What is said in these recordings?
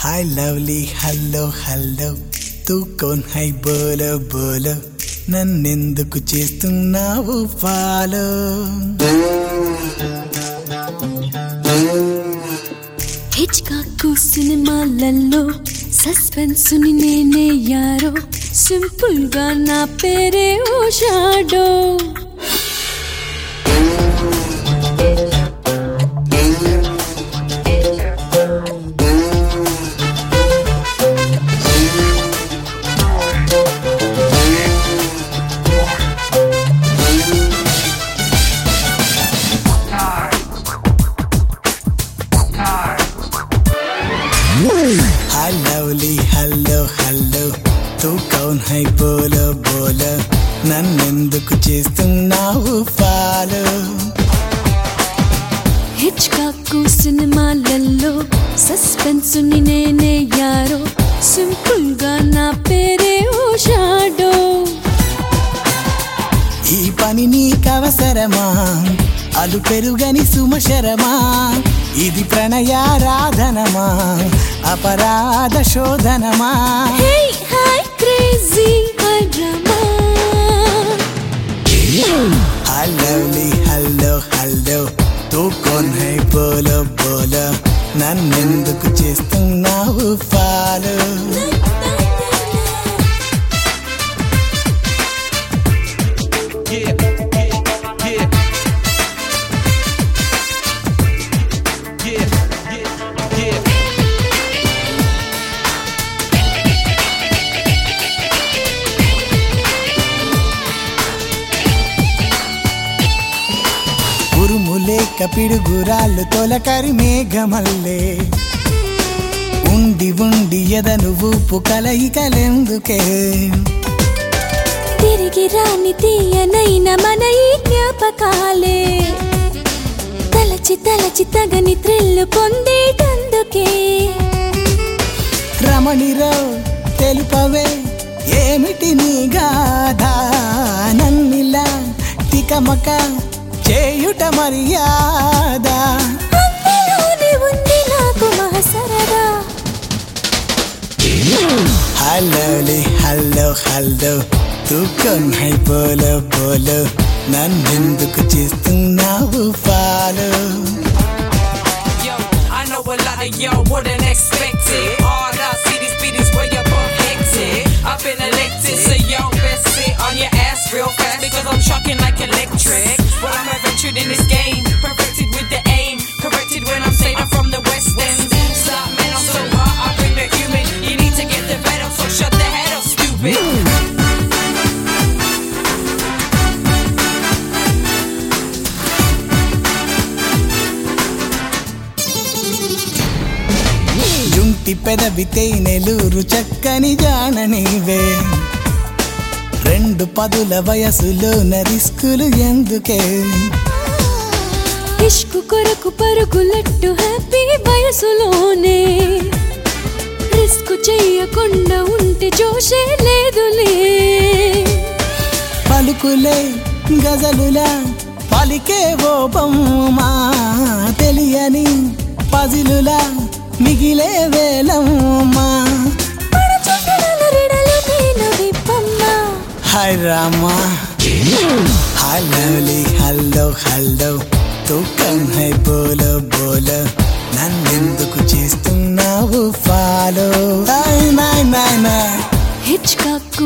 हाय lovely hello hello తూ కోన్ హై బోలో బోలో నన్నెందుకు చేస్తున్నావు ఫాలో హిచ్కాకు సినిమాలలో సస్పెన్స్ ని నేనే యారో సింపుల్ గా నా పేరే ఓ shadow hi lovely hello hello తూ కౌన్ హై బోలో బోలో నన్నెందుకు చేస్తున్నావు ఫాలో హిచ్కాకు సినిమాలలో సస్పెన్స్ ని నేనే యారో సింపుల్ గా నా పేరే ఓ షాడో ఈ పని నీకవసరమా అలు పెరుగని సుమశరమా ఇది ప్రణయారాధనమా అపరాధ శోధనమా హే హాయ్ క్రేజీ హై డ్రామా హల్లవ్లీ హల్లో హల్లో తూ కోన్ హై బోలో బోలో నన్నెందుకు చేస్తున్నావు follow Yeah, yeah, yeah. Yeah, yeah, yeah. ఉరుములే కపిడుగురాళ్ళు తొలకరి మేఘమల్లే ఉండి ఉండి ఎదను ఊపు కలయికలెందుకే తిరిగి రాని తీయనైన మన ఈ జ్ఞాపకాలే తలచి తలచి తగని త్రిల్లు పొందేటందుకే రమణిరో తెలుపవే ఏమిటి నీ గాథ నన్నిలా తికమక చేయుట మర్యాద అందులోనే ఉంది నాకు మహసరదా హల్లోలి హల్లో హల్లో తూకం హై పోలో పోలో నన్నెందుకు చేస్తున్నావు follow Yo, I know a lot of y'all wouldn't expect it. All I see these beatings way above hectic. I've been elected, so y'all best sit on your ass real fast because I'm shocking like electric. Well, I'm adventured in this game, perfected with the aim, corrected when I'm saying I'm from the West End. Stop, man, I'm so hot, I bring the human. You need to get the vet up, so shut the head up, stupid. జుంటి పెదవితే నెలూరు చక్కని జాననివే రెండు పదుల వయసులో రిస్కులు ఎందుకే ఇష్కు కొరకు పరుగులట్టు హ్యాపీ వయసులోనే రిస్క్ చెయ్యకుండా ఉంటే జోషే లేదులే పలుకులే గజలులా పలికే ఓ బొమ్మా తెలియని పజిలులా మిగిలే వేలమ్మా పడచుట్టడలు రిడలు నేను విప్పమ్మా hi Rama hi lovely hello hello తూకం హై బోలో బోలో నన్నెందుకు చేస్తున్నావు ఫాలో నాయ్ నాయ్ నాయ్ నాయ్ హిచ్కాకు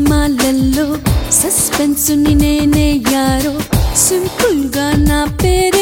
సినిమాలలో సస్పెన్స్ ని నేనే యారో సింపుల్ గా నా పేరే